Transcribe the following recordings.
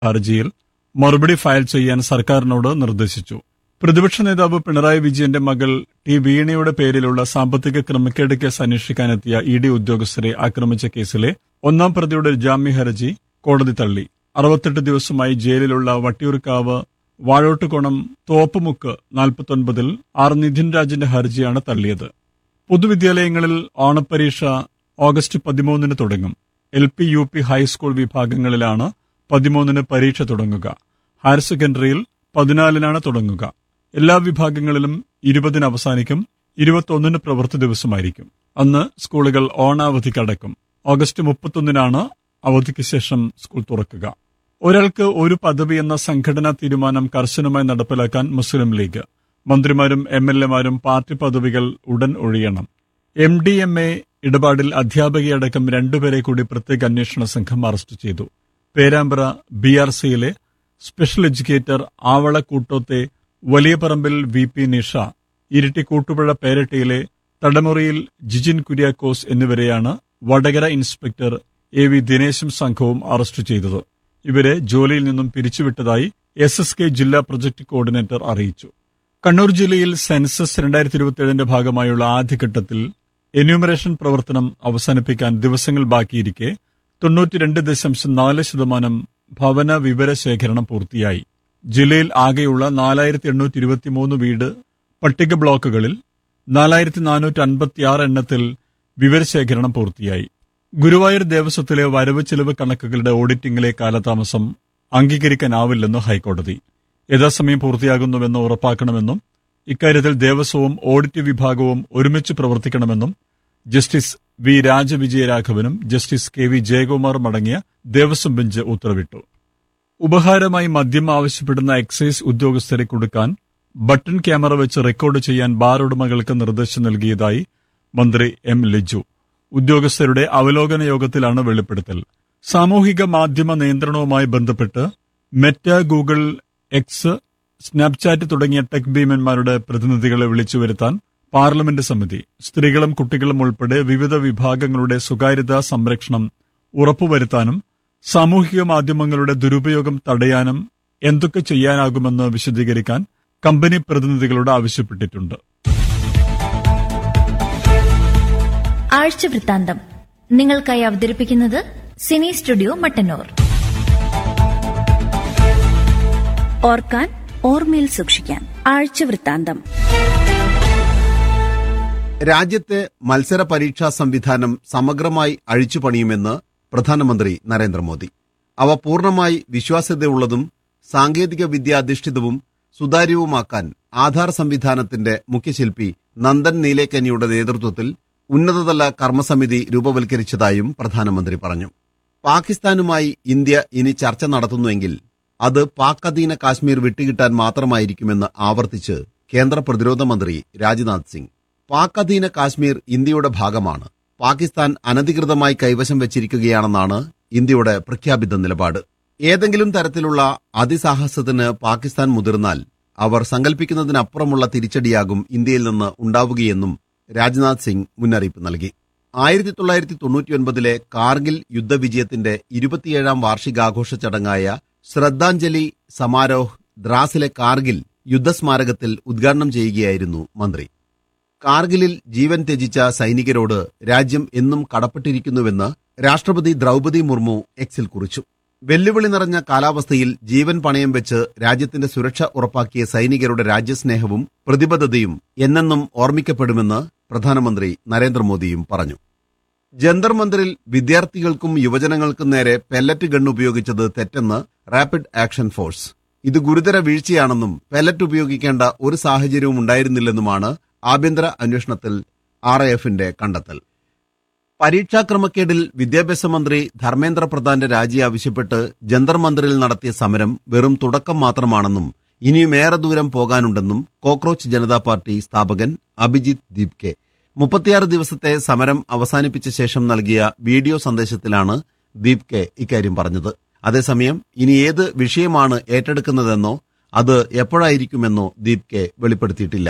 ഹർജിയിൽ മറുപടി ഫയൽ ചെയ്യാൻ സർക്കാരിനോട് നിർദ്ദേശിച്ചു പ്രതിപക്ഷ നേതാവ് പിണറായി വിജയന്റെ മകൾ ടി വീണയുടെ പേരിലുള്ള സാമ്പത്തിക ക്രമക്കേട് കേസ് അന്വേഷിക്കാനെത്തിയ ഇ ഡി ഉദ്യോഗസ്ഥരെ ആക്രമിച്ച കേസിലെ ഒന്നാം പ്രതിയുടെ ജാമ്യ ഹർജി കോടതി തള്ളി അറുപത്തെട്ട് ദിവസമായി ജയിലിലുള്ള വട്ടിയൂർക്കാവ് വാഴോട്ടുകോണം തോപ്പുമുക്ക് നാൽപ്പത്തൊൻപതിൽ ആർ നിധിൻ രാജിന്റെ ഹർജിയാണ് തള്ളിയത് പൊതുവിദ്യാലയങ്ങളിൽ ഓണപ്പരീക്ഷ ഓഗസ്റ്റ് പതിമൂന്നിന് തുടങ്ങും L P U P high school വിഭാഗങ്ങളിലാണ് പതിമൂന്നിന് പരീക്ഷ തുടങ്ങുക ഹയർ സെക്കൻഡറിയിൽ പതിനാലിനാണ് തുടങ്ങുക എല്ലാ വിഭാഗങ്ങളിലും ഇരുപതിന് അവസാനിക്കും ഇരുപത്തൊന്നിന് പ്രവൃത്തി ദിവസമായിരിക്കും അന്ന് സ്കൂളുകൾ ഓണാവധിക്ക് അടക്കും ഓഗസ്റ്റ് മുപ്പത്തൊന്നിനാണ് അവധിക്ക് ശേഷം സ്കൂൾ തുറക്കുക ഒരാൾക്ക് ഒരു പദവി എന്ന സംഘടനാ തീരുമാനം കർശനമായി നടപ്പിലാക്കാൻ മുസ്ലിം ലീഗ് മന്ത്രിമാരും എം എൽ എമാരും പാർട്ടി പദവികൾ ഉടൻ ഒഴിയണം എം ഡി എം എ ഇടപാടിൽ അധ്യാപകയടക്കം രണ്ടുപേരെ കൂടി പ്രത്യേക അന്വേഷണ സംഘം അറസ്റ്റ് ചെയ്തു പേരാമ്പ്ര ബി ആർ സിയിലെ സ്പെഷ്യൽ എഡ്യൂക്കേറ്റർ ആവള കൂട്ടോത്തെ വലിയ പറമ്പിൽ വി പി നിഷ ഇരിട്ടി കൂട്ടുപുഴ പേരട്ടിയിലെ തടമുറിയിൽ ജിജിൻ കുര്യാക്കോസ് എന്നിവരെയാണ് വടകര ഇൻസ്പെക്ടർ എ വി ദിനേശും സംഘവും അറസ്റ്റ് ചെയ്തത് ഇവരെ ജോലിയിൽ നിന്നും പിരിച്ചുവിട്ടതായി എസ് എസ് കെ ജില്ലാ പ്രൊജക്ട് കോർഡിനേറ്റർ അറിയിച്ചു കണ്ണൂർ ജില്ലയിൽ സെൻസസ് രണ്ടായിരത്തി ഇരുപത്തിയേഴിന്റെ ഭാഗമായുള്ള ആദ്യഘട്ടത്തിൽ എന്യൂമറേഷൻ പ്രവർത്തനം അവസാനിപ്പിക്കാൻ ദിവസങ്ങൾ ബാക്കിയിരിക്കെ തൊണ്ണൂറ്റിരണ്ട് ദശാംശം നാല് ശതമാനം ഭവന വിവര ശേഖരണം പൂർത്തിയായി ജില്ലയിൽ ആകെയുള്ള നാലായിരത്തി എണ്ണൂറ്റി ഇരുപത്തിമൂന്ന് വീട് പട്ടിക ബ്ലോക്കുകളിൽ നാലായിരത്തി നാനൂറ്റി അൻപത്തിയാറ് എണ്ണത്തിൽ വിവരശേഖരണം പൂർത്തിയായി ഗുരുവായൂർ ദേവസ്വത്തിലെ വരവ് ചെലവ് കണക്കുകളുടെ ഓഡിറ്റിംഗിലെ കാലതാമസം അംഗീകരിക്കാനാവില്ലെന്ന് ഹൈക്കോടതി യഥാസമയം പൂർത്തിയാകുന്നുവെന്ന് ഉറപ്പാക്കണമെന്നും ഇക്കാര്യത്തിൽ ദേവസ്വവും ഓഡിറ്റ് വിഭാഗവും ഒരുമിച്ച് പ്രവർത്തിക്കണമെന്നും ജസ്റ്റിസ് വി രാജവിജയരാഘവനും ജസ്റ്റിസ് കെ വി ജയകുമാറും അടങ്ങിയ ദേവസ്വം ബെഞ്ച് ഉത്തരവിട്ടു ഉപഹാരമായി മദ്യം ആവശ്യപ്പെടുന്ന എക്സൈസ് ഉദ്യോഗസ്ഥരെ കൊടുക്കാൻ ബട്ടൺ ക്യാമറ വെച്ച് റെക്കോർഡ് ചെയ്യാൻ ബാർ ഉടമകൾക്ക് നിർദ്ദേശം നൽകിയതായി മന്ത്രി എം ലിജു ഉദ്യോഗസ്ഥരുടെ അവലോകന യോഗത്തിലാണ് വെളിപ്പെടുത്തൽ സാമൂഹിക മാധ്യമ നിയന്ത്രണവുമായി ബന്ധപ്പെട്ട് മെറ്റ ഗൂഗിൾ എക്സ് സ്നാപ്ചാറ്റ് തുടങ്ങിയ ടെക് ഭീമന്മാരുടെ പ്രതിനിധികളെ വിളിച്ചു വരുത്താൻ പാർലമെന്റ് സമിതി സ്ത്രീകളും കുട്ടികളും ഉൾപ്പെടെ വിവിധ വിഭാഗങ്ങളുടെ സ്വകാര്യതാ സംരക്ഷണം ഉറപ്പുവരുത്താനും സാമൂഹിക മാധ്യമങ്ങളുടെ ദുരുപയോഗം തടയാനും എന്തൊക്കെ ചെയ്യാനാകുമെന്ന് വിശദീകരിക്കാൻ കമ്പനി പ്രതിനിധികളോട് ആവശ്യപ്പെട്ടിട്ടുണ്ട് ആഴ്ച വൃത്താന്തം നിങ്ങൾക്കായി അവതരിപ്പിക്കുന്നത് സിനി സ്റ്റുഡിയോ മട്ടന്നൂർ ഓർക്കാൻ ഓർമ്മയിൽ സൂക്ഷിക്കാൻ ആഴ്ച വൃത്താന്തം രാജ്യത്തെ മത്സര പരീക്ഷാ സംവിധാനം സമഗ്രമായി അഴിച്ചുപണിയുമെന്ന് പ്രധാനമന്ത്രി നരേന്ദ്രമോദി അവ പൂർണ്ണമായി വിശ്വാസ്യതയുള്ളതും സാങ്കേതിക വിദ്യാധിഷ്ഠിതവും സുതാര്യവുമാക്കാൻ ആധാർ സംവിധാനത്തിന്റെ മുഖ്യശില്പി നന്ദൻ നീലേക്കനിയുടെ നേതൃത്വത്തിൽ ഉന്നതതല കർമ്മസമിതി രൂപവൽക്കരിച്ചതായും പ്രധാനമന്ത്രി പറഞ്ഞു പാകിസ്ഥാനുമായി ഇന്ത്യ ഇനി ചർച്ച നടത്തുന്നുവെങ്കിൽ അത് പാക് അധീന കാശ്മീർ വിട്ടുകിട്ടാൻ മാത്രമായിരിക്കുമെന്ന് ആവർത്തിച്ച് കേന്ദ്ര പ്രതിരോധ മന്ത്രി രാജ്നാഥ് സിംഗ് പാക് അധീന കാശ്മീർ ഇന്ത്യയുടെ ഭാഗമാണ് പാകിസ്ഥാൻ അനധികൃതമായി കൈവശം വെച്ചിരിക്കുകയാണെന്നാണ് ഇന്ത്യയുടെ പ്രഖ്യാപിത നിലപാട് ഏതെങ്കിലും തരത്തിലുള്ള അതിസാഹസത്തിന് പാകിസ്ഥാൻ മുതിർന്നാൽ അവർ സങ്കല്പിക്കുന്നതിനപ്പുറമുള്ള തിരിച്ചടിയാകും ഇന്ത്യയിൽ നിന്ന് ഉണ്ടാവുകയെന്നും രാജ്നാഥ് സിംഗ് മുന്നറിയിപ്പ് നൽകി ആയിരത്തി തൊള്ളായിരത്തി തൊണ്ണൂറ്റിയൊൻപതിലെ കാർഗിൽ യുദ്ധവിജയത്തിന്റെ ഇരുപത്തിയേഴാം വാർഷികാഘോഷ ചടങ്ങായ ശ്രദ്ധാഞ്ജലി സമാരോഹ് ദ്രാസിലെ കാർഗിൽ യുദ്ധസ്മാരകത്തിൽ ഉദ്ഘാടനം ചെയ്യുകയായിരുന്നു മന്ത്രി കാർഗിലിൽ ജീവൻ ത്യജിച്ച സൈനികരോട് രാജ്യം എന്നും കടപ്പെട്ടിരിക്കുന്നുവെന്ന് രാഷ്ട്രപതി ദ്രൗപദി മുർമു എക്സിൽ കുറിച്ചു വെല്ലുവിളി നിറഞ്ഞ കാലാവസ്ഥയിൽ ജീവൻ പണയം വെച്ച് രാജ്യത്തിന്റെ സുരക്ഷ ഉറപ്പാക്കിയ സൈനികരുടെ രാജ്യസ്നേഹവും പ്രതിബദ്ധതയും എന്നെന്നും ഓർമ്മിക്കപ്പെടുമെന്ന് പ്രധാനമന്ത്രി നരേന്ദ്രമോദിയും പറഞ്ഞു ജന്തർ മന്ദിറിൽ വിദ്യാർത്ഥികൾക്കും യുവജനങ്ങൾക്കും നേരെ പെല്ലറ്റ് ഗൺ ഉപയോഗിച്ചത് തെറ്റെന്ന് റാപ്പിഡ് ആക്ഷൻ ഫോഴ്സ് ഇത് ഗുരുതര വീഴ്ചയാണെന്നും പെല്ലറ്റ് ഉപയോഗിക്കേണ്ട ഒരു സാഹചര്യവും ഉണ്ടായിരുന്നില്ലെന്നുമാണ് ആഭ്യന്തര അന്വേഷണത്തിൽ ആർ എഫിന്റെ കണ്ടെത്തൽ പരീക്ഷാക്രമക്കേടിൽ വിദ്യാഭ്യാസ മന്ത്രി ധർമ്മേന്ദ്ര പ്രധാന്റെ രാജി ആവശ്യപ്പെട്ട് ജന്തർ മന്ദിറിൽ നടത്തിയ സമരം വെറും തുടക്കം മാത്രമാണെന്നും ഇനിയും ഏറെ ദൂരം പോകാനുണ്ടെന്നും കോക്രോച്ച് ജനതാ പാർട്ടി സ്ഥാപകൻ അഭിജിത്ത് ദീപ്കെ മുപ്പത്തിയാറ് ദിവസത്തെ സമരം അവസാനിപ്പിച്ച ശേഷം നൽകിയ വീഡിയോ സന്ദേശത്തിലാണ് ദീപ്കെ ഇക്കാര്യം പറഞ്ഞത് അതേസമയം ഇനി ഏത് വിഷയമാണ് ഏറ്റെടുക്കുന്നതെന്നോ അത് എപ്പോഴായിരിക്കുമെന്നോ ദീപ്കെ വെളിപ്പെടുത്തിയിട്ടില്ല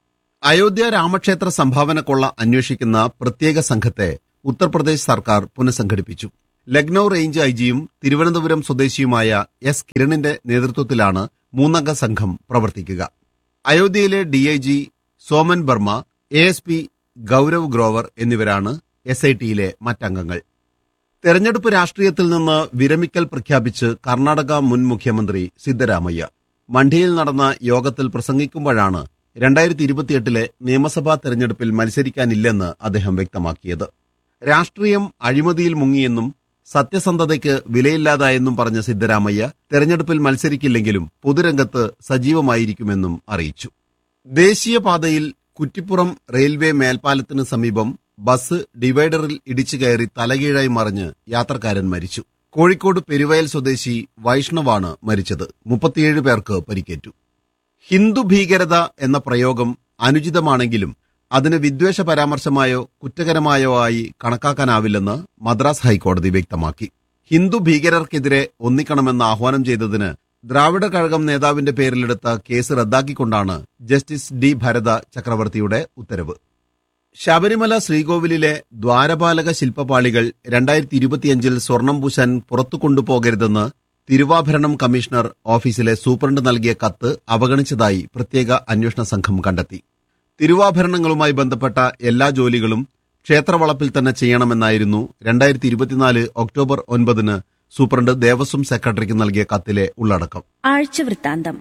അയോധ്യ രാമക്ഷേത്ര സംഭാവന കൊള്ള അന്വേഷിക്കുന്ന പ്രത്യേക സംഘത്തെ ഉത്തർപ്രദേശ് സർക്കാർ പുനഃസംഘടിപ്പിച്ചു ലക്നൌ റേഞ്ച് ഐജിയും തിരുവനന്തപുരം സ്വദേശിയുമായ എസ് കിരണിന്റെ നേതൃത്വത്തിലാണ് മൂന്നംഗ സംഘം പ്രവർത്തിക്കുക അയോധ്യയിലെ DIG Soman Barma A S P Gaurav Grover എന്നിവരാണ് എസ് ഐ ടിയിലെ മറ്റംഗങ്ങൾ തെരഞ്ഞെടുപ്പ് രാഷ്ട്രീയത്തിൽ നിന്ന് വിരമിക്കൽ പ്രഖ്യാപിച്ച് കർണാടക മുൻ മുഖ്യമന്ത്രി സിദ്ധരാമയ്യ മണ്ഡിയിൽ നടന്ന യോഗത്തിൽ പ്രസംഗിക്കുമ്പോഴാണ് രണ്ടായിരത്തി ഇരുപത്തിയെട്ടിലെ നിയമസഭാ തെരഞ്ഞെടുപ്പിൽ മത്സരിക്കാനില്ലെന്ന് അദ്ദേഹം വ്യക്തമാക്കിയത് രാഷ്ട്രീയം അഴിമതിയിൽ മുങ്ങിയെന്നും സത്യസന്ധതയ്ക്ക് വിലയില്ലാതായെന്നും പറഞ്ഞ സിദ്ധരാമയ്യ തെരഞ്ഞെടുപ്പിൽ മത്സരിക്കില്ലെങ്കിലും പൊതുരംഗത്ത് സജീവമായിരിക്കുമെന്നും അറിയിച്ചു ദേശീയപാതയിൽ കുറ്റിപ്പുറം റെയിൽവേ മേൽപ്പാലത്തിന് സമീപം ബസ് ഡിവൈഡറിൽ ഇടിച്ചു കയറി തലകീഴായി മറിഞ്ഞ് യാത്രക്കാരൻ മരിച്ചു കോഴിക്കോട് പെരുവയൽ സ്വദേശി വൈഷ്ണവാണ് മരിച്ചത് മുപ്പത്തിയേഴ് പേർക്ക് പരിക്കേറ്റു ഹിന്ദു ഭീകരത എന്ന പ്രയോഗം അനുചിതമാണെങ്കിലും അതിന് വിദ്വേഷ പരാമർശമായോ കുറ്റകരമായോ ആയി കണക്കാക്കാനാവില്ലെന്ന് മദ്രാസ് ഹൈക്കോടതി വ്യക്തമാക്കി ഹിന്ദു ഭീകരർക്കെതിരെ ഒന്നിക്കണമെന്ന് ആഹ്വാനം ചെയ്തതിന് ദ്രാവിഡ കഴകം നേതാവിന്റെ പേരിലെടുത്ത കേസ് റദ്ദാക്കിക്കൊണ്ടാണ് ജസ്റ്റിസ് ഡി ഭരത ചക്രവർത്തിയുടെ ഉത്തരവ് ശബരിമല ശ്രീകോവിലിലെ ദ്വാരപാലക ശില്പപാളികൾ രണ്ടായിരത്തി ഇരുപത്തിയഞ്ചിൽ സ്വർണം പൂശാൻ പുറത്തു കൊണ്ടുപോകരുതെന്ന് തിരുവാഭരണം കമ്മീഷണർ ഓഫീസിലെ സൂപ്രണ്ട് നൽകിയ കത്ത് അവഗണിച്ചതായി പ്രത്യേക അന്വേഷണ സംഘം കണ്ടെത്തി തിരുവാഭരണങ്ങളുമായി ബന്ധപ്പെട്ട എല്ലാ ജോലികളും ക്ഷേത്രവളപ്പിൽ തന്നെ ചെയ്യണമെന്നായിരുന്നു രണ്ടായിരത്തി ഇരുപത്തിനാല് ഒക്ടോബർ ഒൻപതിന് സൂപ്രണ്ട് ദേവസ്വം സെക്രട്ടറിക്ക് നൽകിയ കത്തിലെ ഉള്ളടക്കം ആഴ്ചവൃത്താന്തം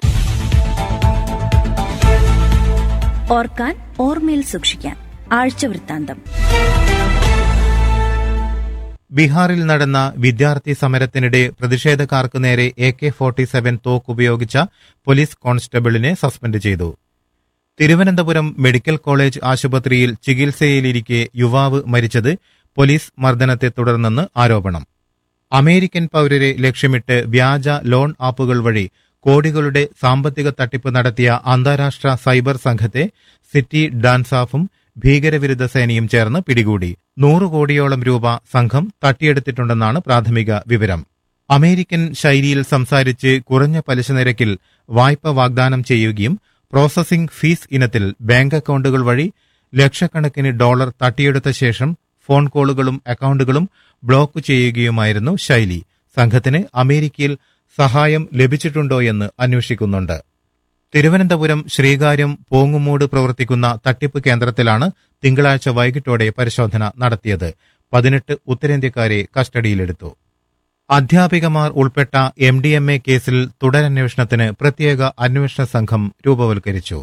ഓർക്കാൻ ഓർമ്മയിൽ സൂക്ഷിക്കാൻ ആഴ്ചവൃത്താന്തം ബീഹാറിൽ നടന്ന വിദ്യാർത്ഥി സമരത്തിനിടെ പ്രതിഷേധക്കാർക്ക് നേരെ എ കെ ഫോർട്ടി സെവൻ തോക്ക് ഉപയോഗിച്ച പോലീസ് കോൺസ്റ്റബിളിനെ സസ്പെൻഡ് ചെയ്തു തിരുവനന്തപുരം മെഡിക്കൽ കോളേജ് ആശുപത്രിയിൽ ചികിത്സയിലിരിക്കെ യുവാവ് മരിച്ചത് പോലീസ് മർദ്ദനത്തെ തുടർന്നെന്ന് ആരോപണം അമേരിക്കൻ പൌരരെ ലക്ഷ്യമിട്ട് വ്യാജ ലോൺ ആപ്പുകൾ വഴി കോടികളുടെ സാമ്പത്തിക തട്ടിപ്പ് നടത്തിയ അന്താരാഷ്ട്ര സൈബർ സംഘത്തെ സിറ്റി ഡാൻസാഫും ഭീകരവിരുദ്ധ സേനയും ചേർന്ന് പിടികൂടി നൂറ് കോടിയോളം രൂപ സംഘം തട്ടിയെടുത്തിട്ടുണ്ടെന്നാണ് പ്രാഥമിക വിവരം അമേരിക്കൻ ശൈലിയിൽ സംസാരിച്ച് കുറഞ്ഞ പലിശ നിരക്കിൽ വായ്പ വാഗ്ദാനം ചെയ്യുകയും പ്രോസസിംഗ് ഫീസ് ഇനത്തിൽ ബാങ്ക് അക്കൗണ്ടുകൾ വഴി ലക്ഷക്കണക്കിന് ഡോളർ തട്ടിയെടുത്ത ശേഷം ഫോൺ കോളുകളും അക്കൗണ്ടുകളും ബ്ലോക്ക് ചെയ്യുകയുമായിരുന്നു ശൈലി സംഘത്തിന് അമേരിക്കയിൽ സഹായം ലഭിച്ചിട്ടുണ്ടോ എന്ന് അന്വേഷിക്കുന്നുണ്ട് തിരുവനന്തപുരം ശ്രീകാര്യം പോങ്ങുമൂട് പ്രവർത്തിക്കുന്ന തട്ടിപ്പ് കേന്ദ്രത്തിലാണ് തിങ്കളാഴ്ച വൈകിട്ടോടെ പരിശോധന നടത്തിയത് പതിനെട്ട് ഉത്തരേന്ത്യക്കാരെ കസ്റ്റഡിയിലെടുത്തു അധ്യാപികമാർ ഉൾപ്പെട്ട എം ഡി എം എ കേസിൽ തുടരന്വേഷണത്തിന് പ്രത്യേക അന്വേഷണ സംഘം രൂപവൽക്കരിച്ചു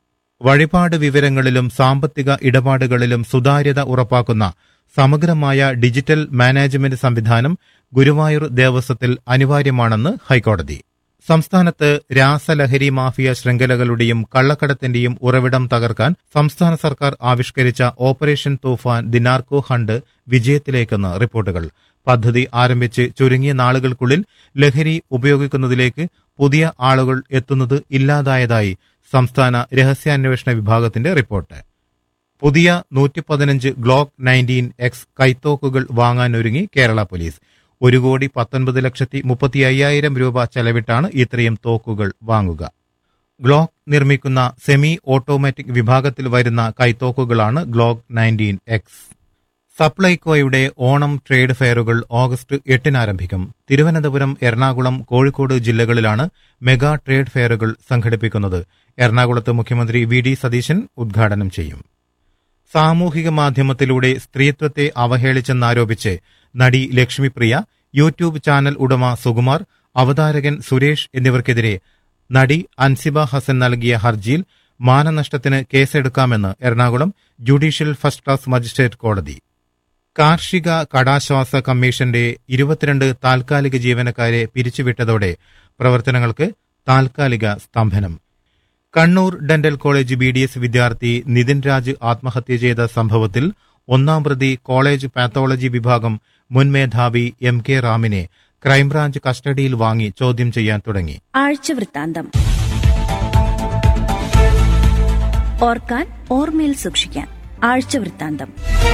വഴിപാട് വിവരങ്ങളിലും സാമ്പത്തിക ഇടപാടുകളിലും സുതാര്യത ഉറപ്പാക്കുന്ന സമഗ്രമായ ഡിജിറ്റൽ മാനേജ്മെന്റ് സംവിധാനം ഗുരുവായൂർ ദേവസ്വത്തിൽ അനിവാര്യമാണെന്ന് ഹൈക്കോടതി സംസ്ഥാനത്ത് രാസലഹരി മാഫിയ ശൃംഖലകളുടെയും കള്ളക്കടത്തിന്റെയും ഉറവിടം തകർക്കാൻ സംസ്ഥാന സർക്കാർ ആവിഷ്കരിച്ച operation Toofan the narco hunt വിജയത്തിലേക്കെന്ന് റിപ്പോർട്ടുകൾ പദ്ധതി ആരംഭിച്ച് ചുരുങ്ങിയ നാളുകൾക്കുള്ളിൽ ലഹരി ഉപയോഗിക്കുന്നതിലേക്ക് പുതിയ ആളുകൾ എത്തുന്നത് ഇല്ലാതായതായി സംസ്ഥാന രഹസ്യാന്വേഷണ വിഭാഗത്തിന്റെ റിപ്പോർട്ട് പുതിയ നൂറ്റി പതിനഞ്ച് ഗ്ലോക്ക് നയൻറ്റീൻ എക്സ് കൈത്തോക്കുകൾ വാങ്ങാനൊരുങ്ങി കേരള പോലീസ് ഒരു കോടി പത്തൊൻപത് ലക്ഷത്തി മുപ്പത്തി അയ്യായിരം രൂപ ചെലവിട്ടാണ് ഇത്രയും തോക്കുകൾ വാങ്ങുക ഗ്ലോക്ക് നിർമ്മിക്കുന്ന സെമി ഓട്ടോമാറ്റിക് വിഭാഗത്തിൽ വരുന്ന കൈത്തോക്കുകളാണ് ഗ്ലോക്ക് നയൻറ്റീൻ എക്സ് സപ്ലൈകോയുടെ ഓണം ട്രേഡ് ഫെയറുകൾ ഓഗസ്റ്റ് എട്ടിന് ആരംഭിക്കും തിരുവനന്തപുരം എറണാകുളം കോഴിക്കോട് ജില്ലകളിലാണ് മെഗാ ട്രേഡ് ഫെയറുകൾ സംഘടിപ്പിക്കുന്നത് എറണാകുളത്ത് മുഖ്യമന്ത്രി വി ഡി സതീശൻ ഉദ്ഘാടനം ചെയ്യും സാമൂഹിക മാധ്യമത്തിലൂടെ സ്ത്രീത്വത്തെ അവഹേളിച്ചെന്നാരോപിച്ച് നടി ലക്ഷ്മിപ്രിയ യൂട്യൂബ് ചാനൽ ഉടമ സുകുമാർ അവതാരകൻ സുരേഷ് എന്നിവർക്കെതിരെ നടി അൻസിബ ഹസൻ നൽകിയ ഹർജിയിൽ മാനനഷ്ടത്തിന് കേസെടുക്കാമെന്ന് Ernakulam judicial first class magistrate കോടതി കാർഷിക കടാശ്വാസ കമ്മീഷന്റെ ഇരുപത്തിരണ്ട് താൽക്കാലിക ജീവനക്കാരെ പിരിച്ചുവിട്ടതോടെ പ്രവർത്തനങ്ങൾക്ക് താൽക്കാലിക സ്തംഭനം Kannur dental college B D S വിദ്യാർത്ഥി നിതിൻ രാജ് ആത്മഹത്യ ചെയ്ത സംഭവത്തിൽ ഒന്നാം പ്രതി കോളേജ് പാത്തോളജി വിഭാഗം മുൻ മേധാവി എം കെ റാമിനെ ക്രൈംബ്രാഞ്ച് കസ്റ്റഡിയിൽ വാങ്ങി ചോദ്യം ചെയ്യാൻ തുടങ്ങി ആഴ്ചവൃത്താന്തം ഓർക്കാൻ ഓർമ്മയിൽ സൂക്ഷിക്കാൻ ആഴ്ചവൃത്താന്തം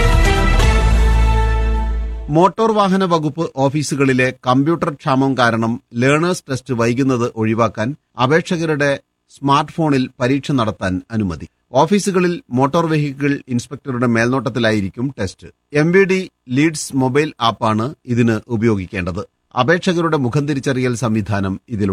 മോട്ടോർ വാഹന വകുപ്പ് ഓഫീസുകളിലെ കമ്പ്യൂട്ടർ ക്ഷാമം കാരണം ലേണേഴ്സ് ടെസ്റ്റ് വൈകുന്നത് ഒഴിവാക്കാൻ അപേക്ഷകരുടെ സ്മാർട്ട് ഫോണിൽ പരീക്ഷ നടത്താൻ അനുമതി ഓഫീസുകളിൽ മോട്ടോർ വെഹിക്കിൾ ഇൻസ്പെക്ടറുടെ മേൽനോട്ടത്തിലായിരിക്കും test M V D leads mobile ആപ്പാണ് ഇതിന് ഉപയോഗിക്കേണ്ടത് അപേക്ഷകരുടെ മുഖം തിരിച്ചറിയൽ സംവിധാനം ഇതിലുണ്ട്